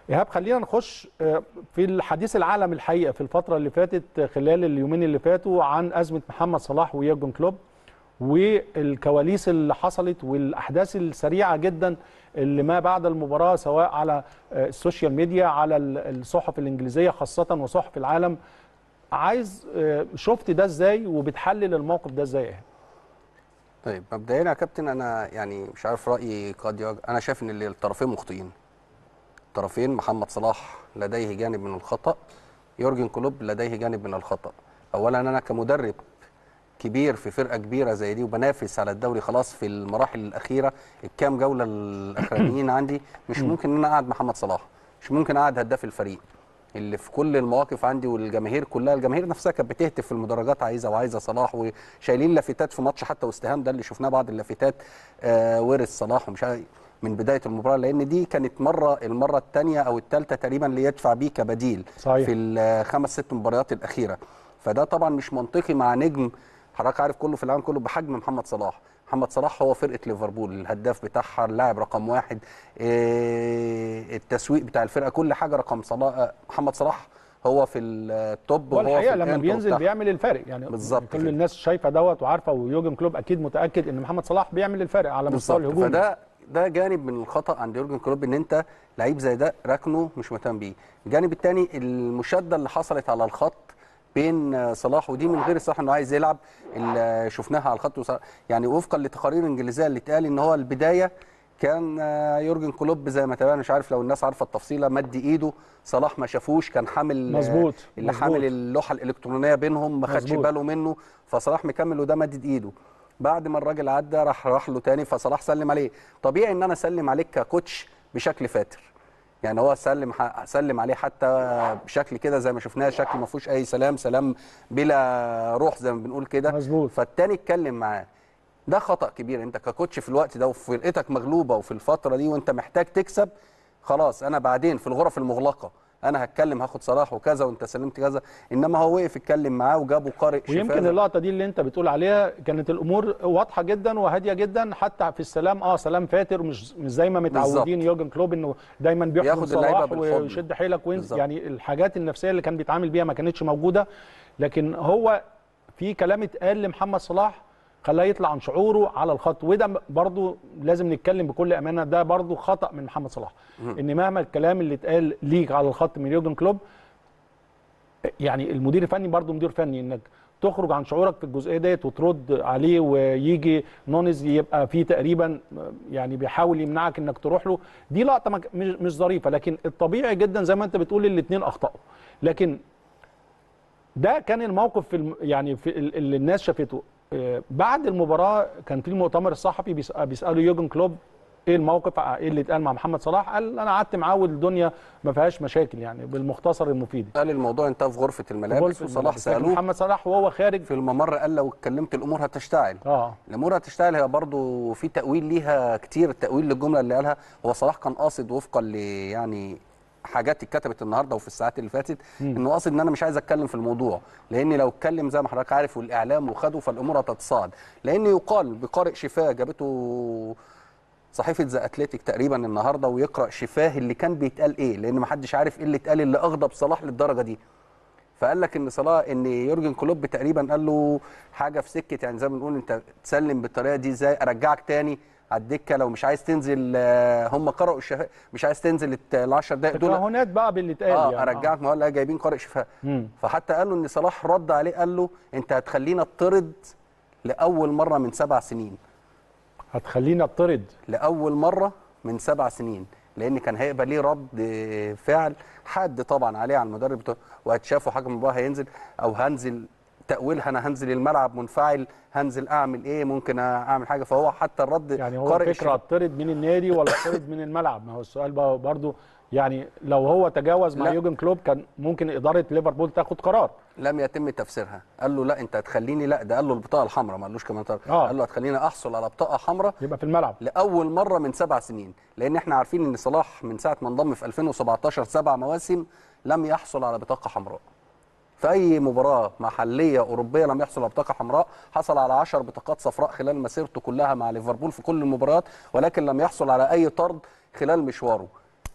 ايهاب خلينا نخش آه، في الحديث العالم الحقيقه في الفتره اللي فاتت آه، خلال اليومين اللي فاتوا عن ازمه محمد صلاح ويورجن كلوب والكواليس اللي حصلت والاحداث السريعه جدا اللي ما بعد المباراه سواء على آه، السوشيال ميديا على ال- الصحف الانجليزيه خاصه وصحف العالم عايز آه، شفت ده ازاي وبتحلل الموقف ده ازاي إيهاب؟ طيب مبدئيا يا كابتن انا يعني مش عارف رايي قد يواجه انا شايف ان الطرفين مخطئين الطرفين محمد صلاح لديه جانب من الخطا يورجن كلوب لديه جانب من الخطا اولا انا كمدرب كبير في فرقه كبيره زي دي وبنافس على الدوري خلاص في المراحل الاخيره الكام جوله الاخرانيين عندي مش ممكن ان انا اقعد محمد صلاح مش ممكن اقعد هداف الفريق اللي في كل المواقف عندي والجماهير كلها الجماهير نفسها كانت بتهتف في المدرجات عايزه وعايزه صلاح وشايلين لافتات في ماتش حتى واستهام ده اللي شفناه بعض اللافتات آه ورث صلاح ومش عارف من بدايه المباراه لان دي كانت مره المره الثانيه او الثالثه تقريبا اللي يدفع بيه كبديل صحيح. في الخمس ست مباريات الاخيره فده طبعا مش منطقي مع نجم حضرتك عارف كله في العالم كله بحجم محمد صلاح محمد صلاح هو فرقه ليفربول الهداف بتاعها اللاعب رقم واحد إيه التسويق بتاع الفرقه كل حاجه رقم صلاح محمد صلاح هو في التوب وهو في والحقيقه لما الانترو بينزل بتاعها. بيعمل الفارق يعني بالظبط كل كده. الناس شايفه دوت وعارفه ويورجن كلوب اكيد متاكد ان محمد صلاح بيعمل الفارق على مستوى بالظبط الهجوم فده ده جانب من الخطا عند يورجن كلوب ان انت لعيب زي ده ركنه مش مهتم بيه الجانب الثاني المشاده اللي حصلت على الخط بين آه، صلاح ودي من غير صلاح انه عايز يلعب اللي شفناها على الخط وصلاح يعني وفقا للتقارير الانجليزيه اللي اتقال ان هو البدايه كان آه، يورجن كلوب زي ما تابعنا مش عارف لو الناس عارفه التفصيله مد ايده صلاح ما شافوش كان حامل آه، مظبوط، اللي مظبوط. حامل اللوحه الالكترونيه بينهم ما خدش مظبوط. باله منه فصلاح مكمل وده مدد ايده بعد ما الراجل عدى راح راح له تاني فصلاح سلم عليه طبيعي ان انا اسلم عليك ككوتش بشكل فاتر يعني هو سلم ح- سلم عليه حتى بشكل كده زي ما شفناه شكل ما فيهوش اي سلام سلام بلا روح زي ما بنقول كده مظبوط. فالتاني اتكلم معاه ده خطا كبير انت ككوتش في الوقت ده وفي فرقتك مغلوبه وفي الفتره دي وانت محتاج تكسب خلاص انا بعدين في الغرف المغلقه انا هتكلم هاخد صلاح وكذا وانت سلمت كذا انما هو وقف يتكلم معاه وجابه قارئ ويمكن شفاه. اللقطه دي اللي انت بتقول عليها كانت الامور واضحه جدا وهاديه جدا حتى في السلام اه سلام فاتر مش مش زي ما متعودين يورجن كلوب انه دايما بيحضن بياخد اللعيبة صلاح بالحضن. ويشد حيلك وينزل بالظبط. يعني الحاجات النفسيه اللي كان بيتعامل بيها ما كانتش موجوده لكن هو في كلام اتقال لمحمد صلاح خلاه يطلع عن شعوره على الخط وده برضو لازم نتكلم بكل امانه ده برضو خطا من محمد صلاح ان مهما الكلام اللي اتقال ليك على الخط من يورجن كلوب يعني المدير الفني برضه مدير فني انك تخرج عن شعورك في الجزئيه ديت وترد عليه ويجي نونز يبقى فيه تقريبا يعني بيحاول يمنعك انك تروح له دي لقطه ما- مش مش ظريفه لكن الطبيعي جدا زي ما انت بتقول الاثنين اخطاوا لكن ده كان الموقف في الم... يعني في ال- اللي الناس شافته آه، بعد المباراه كان في المؤتمر الصحفي بيس- بيسالوا يورجن كلوب ايه الموقف ايه اللي اتقال مع محمد صلاح قال انا قعدت معاه والدنيا ما فيهاش مشاكل يعني بالمختصر المفيد قال الموضوع انتهى في غرفه الملابس جول في وصلاح الملابس. لكن سالوه محمد صلاح وهو خارج في الممر قال لو اتكلمت الامور هتشتعل اه الامور هتشتغل هي برضو في تاويل ليها كتير تاويل للجمله اللي قالها هو صلاح كان قاصد وفقا ل يعني حاجات اتكتبت النهارده وفي الساعات اللي فاتت انه قاصد ان انا مش عايز اتكلم في الموضوع لان لو اتكلم زي ما حضرتك عارف والاعلام وخده فالامور هتتصاعد لان يقال بقارئ شفاه جابته صحيفه ذا اتلتيك تقريبا النهارده ويقرا شفاه اللي كان بيتقال ايه لان ما حدش عارف ايه اللي اتقال اللي اغضب صلاح للدرجه دي فقال لك ان صلاح ان يورجن كلوب تقريبا قال له حاجه في سكه يعني زي ما بنقول انت تسلم بالطريقه دي ازاي ارجعك تاني على الدكه لو مش عايز تنزل آه، هم قرأوا الشفاء مش عايز تنزل ال 10 دقائق دول تكهنات بقى باللي اتقال اه يعني ارجعك ما هو لا جايبين قارئ شفاء مم. فحتى قالوا ان صلاح رد عليه قال له انت هتخلينا اطرد لاول مره من سبع سنين هتخليني اطرد لاول مره من سبع سنين لان كان هيبقى ليه رد فعل حد طبعا عليه على المدرب بتاعه وهتشافوا حكم المباراه هينزل او هنزل تاويلها انا هنزل الملعب منفعل هنزل اعمل ايه ممكن اعمل حاجه فهو حتى الرد يعني هو قارئ الفكره اطرد من النادي ولا اطرد من الملعب ما هو السؤال بقى برضو يعني لو هو تجاوز مع لا. يوجن كلوب كان ممكن اداره ليفربول تاخد قرار لم يتم تفسيرها قال له لا انت هتخليني لا ده قال له البطاقه الحمراء ما قالوش كمان طرد. آه. قال له هتخليني احصل على بطاقه حمراء يبقى في الملعب لاول مره من سبع سنين لان احنا عارفين ان صلاح من ساعه ما انضم في 2017 سبع مواسم لم يحصل على بطاقه حمراء في اي مباراه محليه اوروبيه لم يحصل على بطاقه حمراء حصل على 10 بطاقات صفراء خلال مسيرته كلها مع ليفربول في كل المباريات ولكن لم يحصل على اي طرد خلال مشواره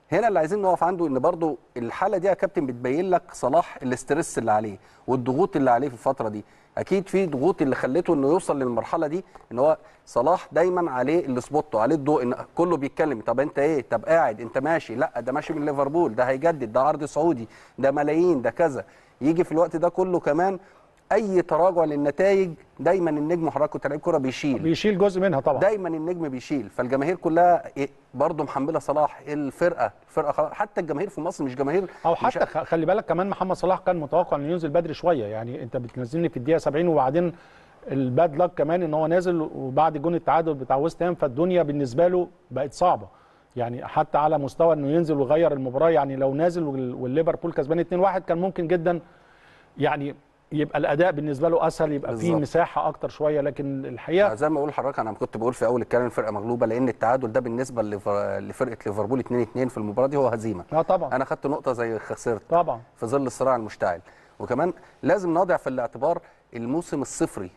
هنا اللي عايزين نقف عنده ان برضو الحاله دي يا كابتن بتبين لك صلاح الاسترس اللي عليه والضغوط اللي عليه في الفتره دي اكيد في ضغوط اللي خلته انه يوصل للمرحله دي ان هو صلاح دايما عليه السبوت وعليه الضوء ان كله بيتكلم طب انت ايه طب قاعد انت ماشي لا ده ماشي من ليفربول ده هيجدد ده عرض سعودي ده ملايين ده كذا يجي في الوقت ده كله كمان اي تراجع للنتائج دايما النجم وحضرتك كنت لعيب كوره بيشيل بيشيل جزء منها طبعا دايما النجم بيشيل فالجماهير كلها إيه برضه محمله صلاح الفرقه الفرقه خلاص حتى الجماهير في مصر مش جماهير او مش حتى خ- خلي بالك كمان محمد صلاح كان متوقع انه ينزل بدري شويه يعني انت بتنزلني في الدقيقه 70 وبعدين الباد لك كمان ان هو نازل وبعد جون التعادل بتاع ويست هام فالدنيا بالنسبه له بقت صعبه يعني حتى على مستوى انه ينزل ويغير المباراه يعني لو نازل وال- والليفربول كسبان 2-1 كان ممكن جدا يعني يبقى الاداء بالنسبه له اسهل يبقى فيه بالظبط. مساحه اكتر شويه لكن الحقيقه زي ما بقول لحضرتك انا كنت بقول في اول الكلام الفرقه مغلوبه لان التعادل ده بالنسبه لفر- لفرقه ليفربول 2-2 في المباراه دي هو هزيمه اه طبعا انا خدت نقطه زي خسرت طبعا في ظل الصراع المشتعل وكمان لازم نضع في الاعتبار الموسم الصفري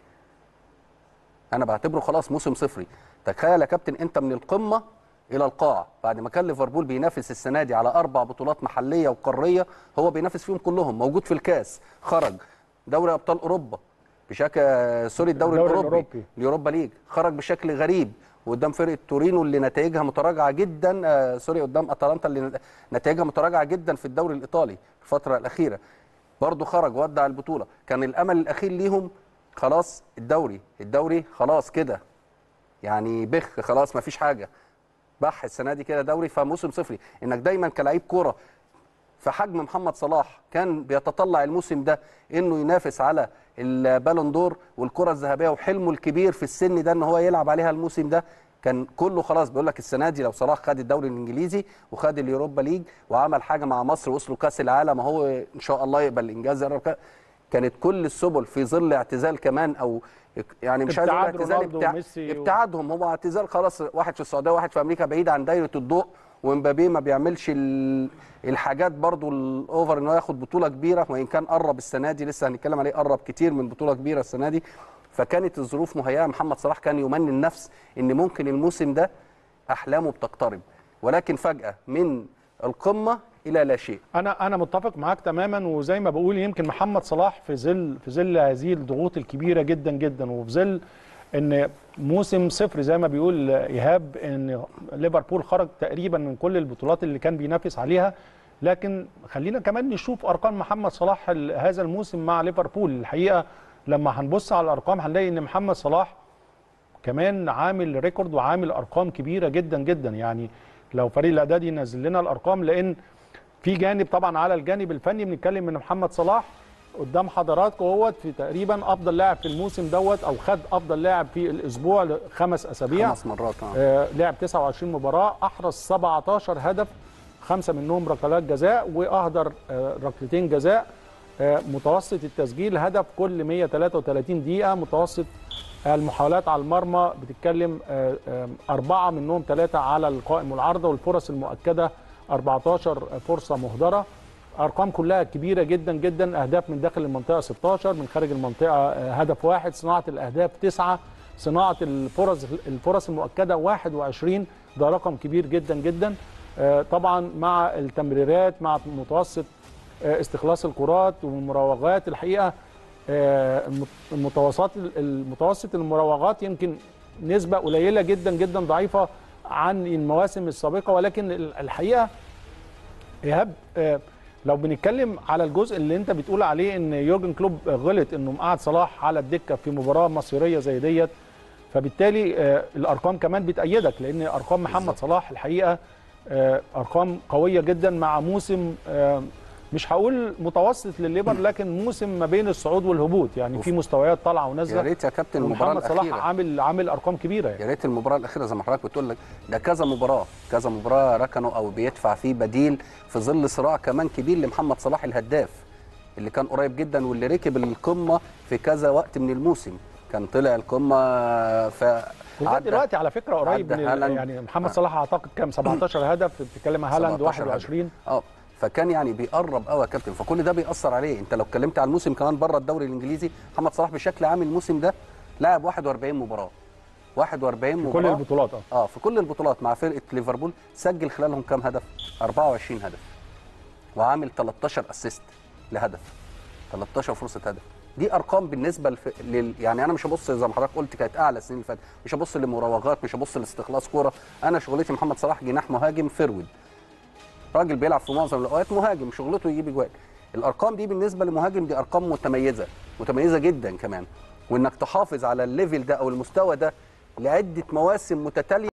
انا بعتبره خلاص موسم صفري تخيل يا كابتن انت من القمه الى القاع بعد ما كان ليفربول بينافس السنه دي على اربع بطولات محليه وقاريه هو بينافس فيهم كلهم موجود في الكاس خرج دوري ابطال اوروبا بشكل سوري الدوري الدوري الاوروبي الأوروبي. اليوروبا ليج خرج بشكل غريب قدام فرقه تورينو اللي نتائجها متراجعه جدا آه سوري قدام اتلانتا اللي نتائجها متراجعه جدا في الدوري الايطالي في الفتره الاخيره برضه خرج ودع البطوله كان الامل الاخير ليهم خلاص الدوري الدوري خلاص كده يعني بخ خلاص ما فيش حاجه بح السنه دي كده دوري فموسم صفري انك دايما كلاعب كوره في حجم محمد صلاح كان بيتطلع الموسم ده انه ينافس على البالون دور والكره الذهبيه وحلمه الكبير في السن ده ان هو يلعب عليها الموسم ده كان كله خلاص بيقول لك السنه دي لو صلاح خد الدوري الانجليزي وخد اليوروبا ليج وعمل حاجه مع مصر وصلوا كاس العالم هو ان شاء الله يقبل الانجاز يقرب كا- كانت كل السبل في ظل اعتزال كمان او يعني مش عايز اقول ابتعاد اعتزال رونالدو ابتع... وميسي و- ابتعادهم هو اعتزال خلاص واحد في السعوديه وواحد في امريكا بعيد عن دايره الضوء ومبابي ما بيعملش ال... الحاجات برضو الاوفر ان هو ياخد بطوله كبيره وان كان قرب السنه دي لسه هنتكلم عليه قرب كتير من بطوله كبيره السنه دي فكانت الظروف مهيئه محمد صلاح كان يمني النفس ان ممكن الموسم ده احلامه بتقترب ولكن فجاه من القمه الى لا شيء انا انا متفق معاك تماما وزي ما بقول يمكن محمد صلاح في ظل في ظل هذه الضغوط الكبيره جدا جدا وفي ظل ان موسم صفر زي ما بيقول ايهاب ان ليفربول خرج تقريبا من كل البطولات اللي كان بينافس عليها لكن خلينا كمان نشوف ارقام محمد صلاح ال- هذا الموسم مع ليفربول الحقيقه لما هنبص على الارقام هنلاقي ان محمد صلاح كمان عامل ريكورد وعامل ارقام كبيره جدا جدا يعني لو فريق الاعداد ينزل لنا الارقام لان في جانب طبعا على الجانب الفني بنتكلم ان محمد صلاح قدام حضراتكم اهوت في تقريبا افضل لاعب في الموسم دوت او خد افضل لاعب في الاسبوع خمس اسابيع خمس مرات آه. آه لعب 29 مباراه احرز 17 هدف خمسه منهم ركلات جزاء واهدر آه ركلتين جزاء آه متوسط التسجيل هدف كل 133 دقيقه متوسط المحاولات على المرمى بتتكلم آه، آه، أربعة منهم ثلاثة على القائم والعارضة والفرص المؤكدة 14 فرصة مهدرة أرقام كلها كبيرة جدا جدا أهداف من داخل المنطقة 16 من خارج المنطقة آه، هدف واحد صناعة الأهداف تسعة صناعة الفرص الفرص المؤكدة 21 ده رقم كبير جدا جدا آه، طبعا مع التمريرات مع متوسط آه، استخلاص الكرات والمراوغات الحقيقه آه، المت- المتوسط المتوسط المراوغات يمكن نسبه قليله جدا جدا ضعيفه عن المواسم السابقه ولكن ال- الحقيقه ايهاب آه، لو بنتكلم على الجزء اللي انت بتقول عليه ان يورجن كلوب غلط انه مقعد صلاح على الدكه في مباراه مصيريه زي ديت فبالتالي آه، الارقام كمان بتأيدك لان ارقام محمد بالظبط. صلاح الحقيقه آه، ارقام قويه جدا مع موسم آه، مش هقول متوسط للليبر لكن موسم ما بين الصعود والهبوط يعني في مستويات طالعه يا ونازله ريت يا كابتن المباراه ومحمد صلاح الاخيره عامل عامل ارقام كبيره يعني يا ريت المباراه الاخيره زي ما حضرتك بتقول لك ده كذا مباراه كذا مباراه ركنوا او بيدفع فيه بديل في ظل صراع كمان كبير لمحمد صلاح الهداف اللي كان قريب جدا واللي ركب القمه في كذا وقت من الموسم كان طلع القمه ف لغايه دلوقتي على فكره قريب عدى من ال- هالاند. يعني محمد آه. صلاح اعتقد كام 17 هدف بتتكلم عن هالاند 17 21 اه فكان يعني بيقرب قوي يا كابتن فكل ده بيأثر عليه انت لو اتكلمت على الموسم كمان بره الدوري الانجليزي محمد صلاح بشكل عام الموسم ده لعب 41 مباراه 41 في مباراه كل البطولات اه اه في كل البطولات مع فرقه ليفربول سجل خلالهم كام هدف 24 هدف وعامل 13 اسيست لهدف 13 فرصه هدف دي ارقام بالنسبه لف... لل... يعني انا مش هبص زي ما حضرتك قلت كانت اعلى السنين اللي فاتت مش هبص لمراوغات مش هبص لاستخلاص كوره انا شغلتي محمد صلاح جناح مهاجم فرود راجل بيلعب في معظم الاوقات مهاجم شغلته يجيب اجوال الارقام دي بالنسبه لمهاجم دي ارقام متميزه متميزه جدا كمان وانك تحافظ على الليفل ده او المستوى ده لعده مواسم متتاليه